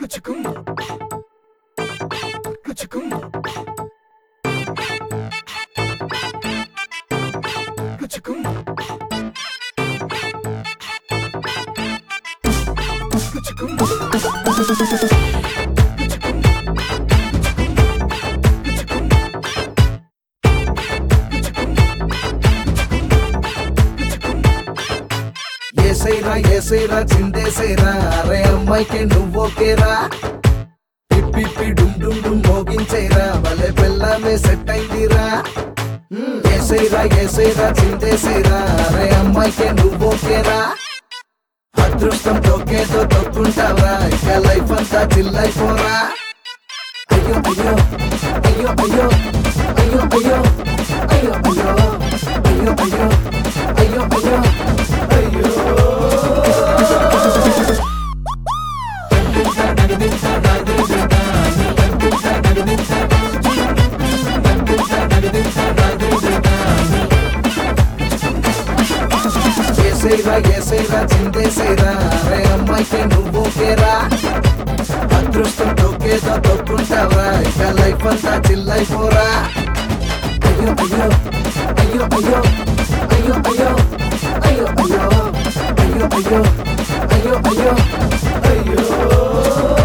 Kuchukum. Kuchukum. Kuchukum. Kuchukum. ఏసైరా ఏసైరా చిందేసైరా అరే అమ్మాయికి నువ్వోకేరా పిప్పి డుమ్ డుమ్ డుమ్ మోగించైరా భలే పిల్లమే సెట్ అయిందిరా మ్, ఏసైరా ఏసైరా చిందేసైరా అరే అమ్మాయికి నువ్వోకేరా అదృష్టం తొక్కేదో తొక్కుంటావరా ఇక లైఫ్ అంతా చిల్లైపోరా అయ్యో అయ్యో అయ్యో అయ్యో అయ్యో అయ్యో అయ్యో అయ్యో అయ్యో అయ్యో అయ్యో అయ్యో అయ్యో ఏసైరా ఏసైరా చిందేసైరా అరే అమ్మాయికి నువ్వోకేరా అదృష్టం తొక్కేదో తొక్కుంటావరా ఇక లైఫ్ అంతా చిల్లైపోరా అయ్యో అయ్యో అయ్యో అయ్యో అయ్యో అయ్యో అయ్యో అయ్యో అయ్యో అయ్యో అయ్యో అయ్యో అయ్యో